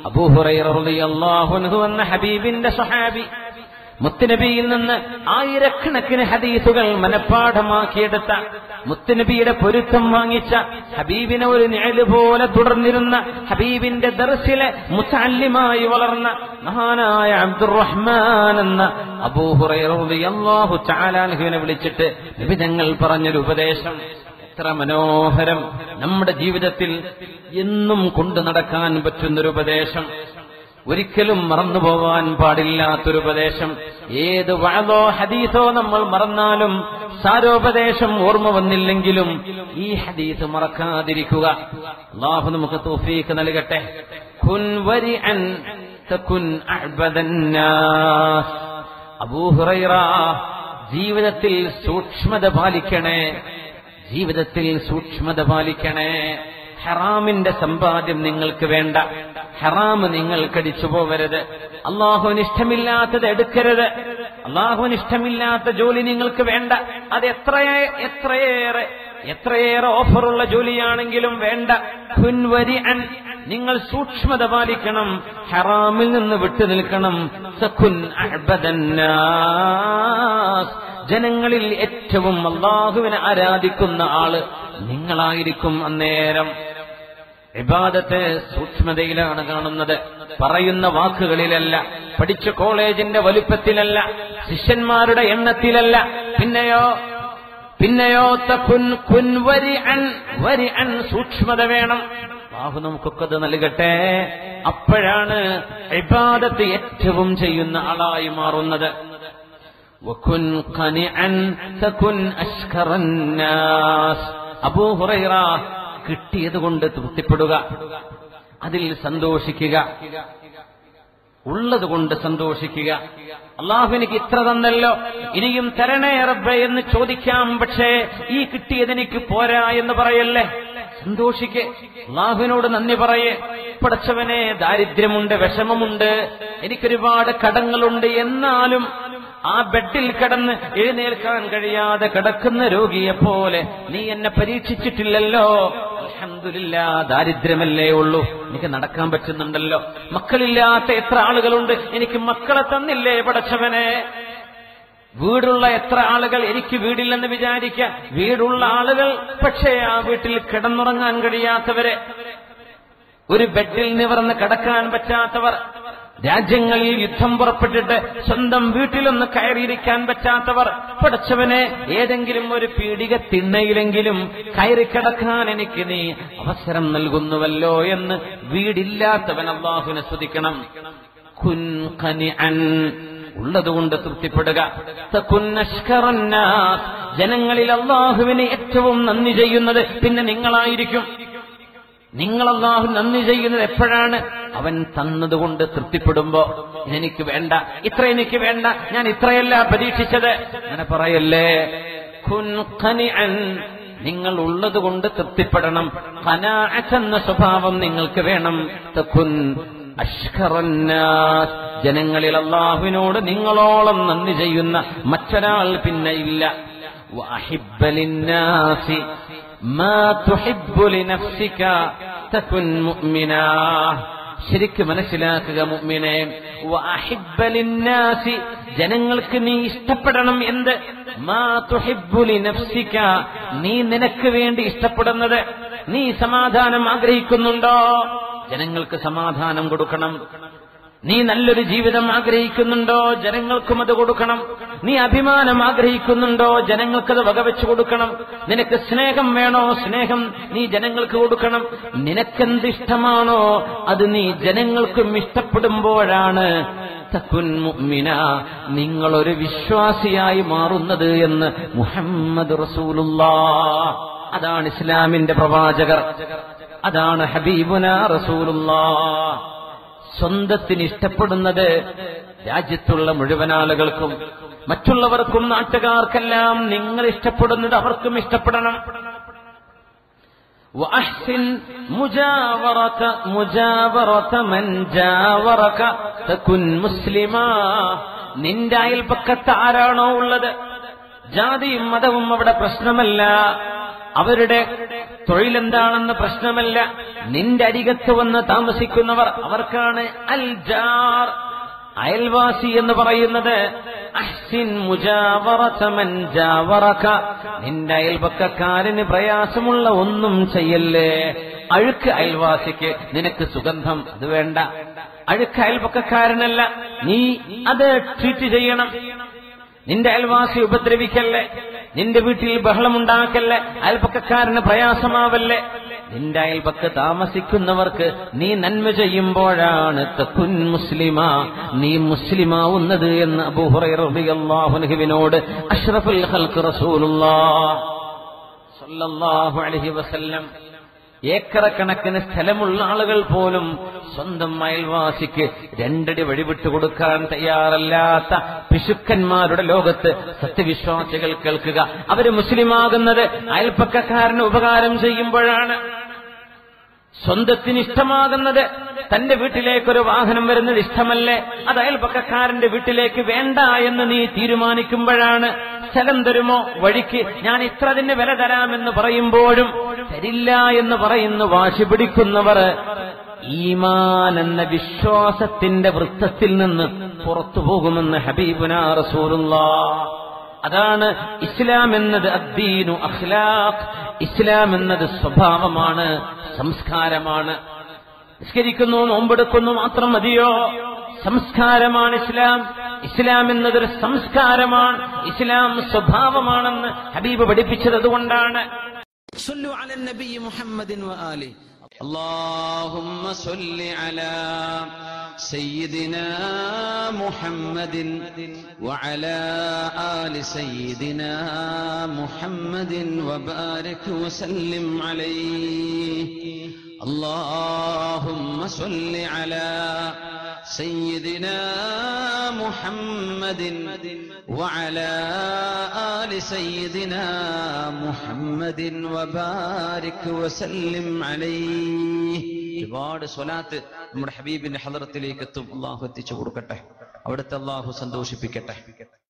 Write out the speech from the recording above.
അബൂഹുറൈറ റളിയല്ലാഹു അൻഹു എന്ന ഹബീബിന്റെ സ്വഹാബി മുത്തുനബിയിൽ നിന്ന് ആയിരക്കണക്കിന് ഹദീസുകൾ മനഃപ്പാഠമാക്കിയെടുത്ത മുത്തുനബിയുടെ പൊരുത്തം വാങ്ങിച്ച ഹബീബിനെ ഒരു നിഴല് പോലെ തുടർന്നിരുന്ന ഹബീബിന്റെ ദർസിലെ മുത്തല്ലിമായി വളർന്ന മഹാനായ അബ്ദുറഹ്മാൻ എന്ന അബൂഹുറൈറിയാഹു ചാലാൻഹുവിനെ വിളിച്ചിട്ട് വിവിധങ്ങൾ പറഞ്ഞൊരു ഉപദേശം എത്ര മനോഹരം നമ്മുടെ ജീവിതത്തിൽ എന്നും കൊണ്ടു നടക്കാൻ പറ്റുന്നൊരു ഉപദേശം ഒരിക്കലും മറന്നുപോവാൻ പാടില്ലാത്തൊരു ഉപദേശം ഏത് വഴതോ ഹദീസോ നമ്മൾ മറന്നാലും സാരോപദേശം ഓർമ്മ വന്നില്ലെങ്കിലും ഈ ഹദീസ് മറക്കാതിരിക്കുക അള്ളാഹു നമുക്ക് തോഫീക്ക് നൽകട്ടെ കുൻ വരി അൻ തകുൻ അഅ്ബദന്നാസ്. അബൂഹുറൈറ ജീവിതത്തിൽ സൂക്ഷ്മത പാലിക്കണേ ജീവിതത്തിൽ സൂക്ഷ്മത പാലിക്കണേ ഹറാമിന്റെ സമ്പാദ്യം നിങ്ങൾക്ക് വേണ്ട ഹറാമ് നിങ്ങൾ കടിച്ചു പോവരുത് അള്ളാഹുവിന് ഇഷ്ടമില്ലാത്തത് എടുക്കരുത് അള്ളാഹുവിന് ഇഷ്ടമില്ലാത്ത ജോലി നിങ്ങൾക്ക് വേണ്ട അത് എത്രയേ എത്രയേറെ എത്രയേറെ ഓഫറുള്ള ജോലിയാണെങ്കിലും വേണ്ട കുൻവരി അൻ നിങ്ങൾ സൂക്ഷ്മത പാലിക്കണം ഹറാമിൽ നിന്ന് വിട്ടു നിൽക്കണം സഖുൻ അഅ്ബദന്നാസ്. ജനങ്ങളിൽ ഏറ്റവും അള്ളാഹുവിനെ ആരാധിക്കുന്ന ആള് നിങ്ങളായിരിക്കും അന്നേരം ഇബാദത്തെ സൂക്ഷ്മതയിലാണ് കാണുന്നത് പറയുന്ന വാക്കുകളിലല്ല പഠിച്ച കോളേജിന്റെ വലുപ്പത്തിലല്ല ശിഷ്യന്മാരുടെ എണ്ണത്തിലല്ല പിന്നെയോ പിന്നെയോ തക്കുൻ കുൻ വരി അൻ വരി അൻ സൂക്ഷ്മത വേണം ബാഹു നമുക്കൊക്കെ അത് നൽകട്ടെ അപ്പോഴാണ് ഇബാദത്ത് ഏറ്റവും ചെയ്യുന്ന ആളായി മാറുന്നത് വകുൻ ഖനിഅൻ തകുൻ അഷ്കറന്നാസ് അബൂ ഹുറൈറ കിട്ടിയത് കൊണ്ട് തൃപ്തിപ്പെടുക അതിൽ സന്തോഷിക്കുക ഉള്ളത് കൊണ്ട് സന്തോഷിക്കുക അള്ളാഹു എനിക്ക് ഇത്ര തന്നല്ലോ ഇനിയും തരണേ റബ്ബേ എന്ന് ചോദിക്കാം പക്ഷേ ഈ കിട്ടിയത് എനിക്ക് പോരാ എന്ന് പറയല്ലേ സന്തോഷിക്കെ അള്ളാഹുവിനോട് നന്ദി പറയേ പടച്ചവനെ ദാരിദ്ര്യമുണ്ട് വിഷമമുണ്ട് എനിക്കൊരുപാട് കടങ്ങളുണ്ട് എന്നാലും ആ ബെഡിൽ കിടന്ന് എഴുന്നേൽക്കാൻ കഴിയാതെ കിടക്കുന്ന രോഗിയെ പോലെ നീ എന്നെ പരീക്ഷിച്ചിട്ടില്ലല്ലോ അൽഹംദുലില്ല ദാരിദ്ര്യമല്ലേ ഉള്ളൂ എനിക്ക് നടക്കാൻ പറ്റുന്നുണ്ടല്ലോ മക്കളില്ലാത്ത എത്ര ആളുകളുണ്ട് എനിക്ക് മക്കളെ തന്നില്ലേ പടച്ചവനെ വീടുള്ള എത്ര ആളുകൾ എനിക്ക് വീടില്ലെന്ന് വിചാരിക്കുക വീടുള്ള ആളുകൾ പക്ഷേ ആ വീട്ടിൽ കിടന്നുറങ്ങാൻ കഴിയാത്തവരെ ഒരു ബെഡിൽ നിവർന്ന് കിടക്കാൻ പറ്റാത്തവർ രാജ്യങ്ങളിൽ യുദ്ധം പുറപ്പെട്ടിട്ട് സ്വന്തം വീട്ടിലൊന്ന് കയറിയിരിക്കാൻ പറ്റാത്തവർ പടച്ചവനെ ഏതെങ്കിലും ഒരു പീഡിക തിണ്ണയിലെങ്കിലും കയറിക്കിടക്കാൻ എനിക്ക് നീ അവസരം നൽകുന്നുവല്ലോ എന്ന് വീടില്ലാത്തവൻ അള്ളാഹുവിനെ സ്തുതിക്കണം കുൻ ഖനിഅൻ ഉള്ളതുകൊണ്ട് തൃപ്തിപ്പെടുക തകുൻ അഷ്കറന്നാസ്. ജനങ്ങളിൽ അള്ളാഹുവിന് ഏറ്റവും നന്ദി ചെയ്യുന്നത് പിന്നെ നിങ്ങളായിരിക്കും നിങ്ങൾ അള്ളാഹു നന്ദി ചെയ്യുന്നത് എപ്പോഴാണ് അവൻ തന്നതുകൊണ്ട് തൃപ്തിപ്പെടുമ്പോ എനിക്ക് വേണ്ട ഇത്ര എനിക്ക് വേണ്ട ഞാൻ ഇത്രയല്ല പരീക്ഷിച്ചത് അങ്ങനെ പറയല്ലേ കുൻ ഖനിഅൻ. നിങ്ങൾ ഉള്ളത് കൊണ്ട് തൃപ്തിപ്പെടണം ഖനാഅത്ത് എന്ന സ്വഭാവം നിങ്ങൾക്ക് വേണം തകുൻ അഷ്കറന്നാസ്. ജനങ്ങളിൽ അള്ളാഹുവിനോട് നിങ്ങളോളം നന്ദി ചെയ്യുന്ന മറ്റൊരാൾ പിന്നെ ഇല്ല وأحب للناس ما تحب لنفسك تكن مؤمنا ശരിക്ക് മനസ്സിലാക്കുക മുഅ്മിനെ വഅഹിബ്ബ ലിന്നാസി ജനങ്ങൾക്ക് നീ ഇഷ്ടപ്പെടണം എന്ത് മാ തുഹിബ്ബു ലിനഫ്സിക നീ നിനക്ക് വേണ്ടി ഇഷ്ടപ്പെടുന്നത് നീ സമാധാനം ആഗ്രഹിക്കുന്നുണ്ടോ ജനങ്ങൾക്ക് സമാധാനം കൊടുക്കണം നീ നല്ലൊരു ജീവിതം ആഗ്രഹിക്കുന്നുണ്ടോ ജനങ്ങൾക്കും അത് കൊടുക്കണം നീ അഭിമാനം ആഗ്രഹിക്കുന്നുണ്ടോ ജനങ്ങൾക്കത് വകവെച്ചു കൊടുക്കണം നിനക്ക് സ്നേഹം വേണോ സ്നേഹം നീ ജനങ്ങൾക്ക് കൊടുക്കണം നിനക്കെന്ത് ഇഷ്ടമാണോ അത് നീ ജനങ്ങൾക്കും ഇഷ്ടപ്പെടുമ്പോഴാണ് തക്കുൻ മുഅ്മിന നിങ്ങളൊരു വിശ്വാസിയായി മാറുന്നത് എന്ന് മുഹമ്മദ് റസൂലുള്ളാ അതാണ് ഇസ്ലാമിന്റെ പ്രവാചകർ അതാണ് ഹബീബുന റസൂലുള്ളാ സ്വന്തത്തിന് ഇഷ്ടപ്പെടുന്നത് രാജ്യത്തുള്ള മുഴുവൻ ആളുകൾക്കും മറ്റുള്ളവർക്കും നാട്ടുകാർക്കെല്ലാം നിങ്ങൾ ഇഷ്ടപ്പെടുന്നത് അവർക്കും ഇഷ്ടപ്പെടണം وأحسن مجاورة مجاورة من جاورك تكن مسلما നിന്റെ അയൽപക്കത്ത് ആരാണോ ഉള്ളത് ജാതിയും മതവും അവിടെ പ്രശ്നമല്ല അവരുടെ തൊഴിലെന്താണെന്ന് പ്രശ്നമല്ല നിന്റെ അരികത്ത് വന്ന് താമസിക്കുന്നവർ അവർക്കാണ് അൽ ജാർ അയൽവാസി എന്ന് പറയുന്നത് അഹ്സിൻ മുജാവറത മൻ ജാവറക നിന്റെ അയൽപക്കക്കാരന് പ്രയാസമുള്ള ഒന്നും ചെയ്യല്ലേ അഴുക്ക് അയൽവാസിക്ക് നിനക്ക് സുഗന്ധം അത് വേണ്ട അഴുക്ക് അയൽപക്കക്കാരനല്ല നീ അത് ട്രീറ്റ് ചെയ്യണം നിന്റെ അയൽവാസി ഉപദ്രവിക്കല്ലേ നിന്റെ വീട്ടിൽ ബഹളമുണ്ടാക്കല്ലേ അയൽപക്കക്കാരന് പ്രയാസമാവല്ലേ നിന്റെ അയൽപക്ക് താമസിക്കുന്നവർക്ക് നീ നന്മ ചെയ്യുമ്പോഴാണ് തക്കുൻ മുസ്ലിമ നീ മുസ്ലിമാവുന്നത് എന്ന് അബൂഹുറൈറിയാഹുനഹുവിനോട് അഷ്റഫുൽ ഖൽക്ക് റസൂലുള്ളാഹ് സല്ലല്ലാഹു അലൈഹി വസല്ലം ഏക്കറക്കണക്കിന് സ്ഥലമുള്ള ആളുകൾ പോലും സ്വന്തം അയൽവാസിക്ക് രണ്ടടി വഴിവിട്ടു കൊടുക്കാൻ തയ്യാറല്ലാത്ത പിശുക്കന്മാരുടെ ലോകത്ത് സത്യവിശ്വാസികൾ കേൾക്കുക അവര് മുസ്ലിമാകുന്നത് അയൽപ്പക്കക്കാരന് ഉപകാരം ചെയ്യുമ്പോഴാണ് സ്വന്തത്തിന് ഇഷ്ടമാകുന്നത് തന്റെ വീട്ടിലേക്കൊരു വാഹനം വരുന്നത് ഇഷ്ടമല്ലേ അത് അയൽപക്കക്കാരന്റെ വീട്ടിലേക്ക് വേണ്ട എന്ന് നീ തീരുമാനിക്കുമ്പോഴാണ് സ്ഥലം തരുമോ വഴിക്ക് ഞാൻ ഇത്ര അതിന് വില തരാമെന്ന് പറയുമ്പോഴും തരില്ല എന്ന് പറയുന്നു വാശി പിടിക്കുന്നവർ ഈമാൻ എന്ന വിശ്വാസത്തിന്റെ വൃത്തത്തിൽ നിന്ന് പുറത്തു പോകുമെന്ന് ഹബീബുന റസൂലുള്ള അതാണ് ഇസ്ലാം എന്നത് അദ്ദീനു അഖ്ലാഖ് ഇസ്ലാം എന്നത് സ്വഭാവമാണ് സംസ്കാരമാണ് നിസ്കരിക്കുന്നു നോമ്പെടുക്കുന്നു മാത്രം മതിയോ സംസ്കാരമാണ് ഇസ്ലാം ഇസ്ലാം എന്നതൊരു സംസ്കാരമാണ് ഇസ്ലാം സ്വഭാവമാണെന്ന് ഹബീബ് പഠിപ്പിച്ചത് അതുകൊണ്ടാണ് صلوا على النبي محمد وآله اللهم صل على سيدنا محمد وعلى آل سيدنا محمد وبارك وسلم عليه اللهم صل على سيدنا محمد وعلى آل سيدنا محمد وبارك وسلم عليه ഒരുപാട് സ്വലാത്ത് നമ്മുടെ ഹബീബിന്റെ ഹലറത്തിലേക്ക് എത്തും അള്ളാഹു എത്തിച്ചു കൊടുക്കട്ടെ അവിടുത്തെ അള്ളാഹു സന്തോഷിപ്പിക്കട്ടെ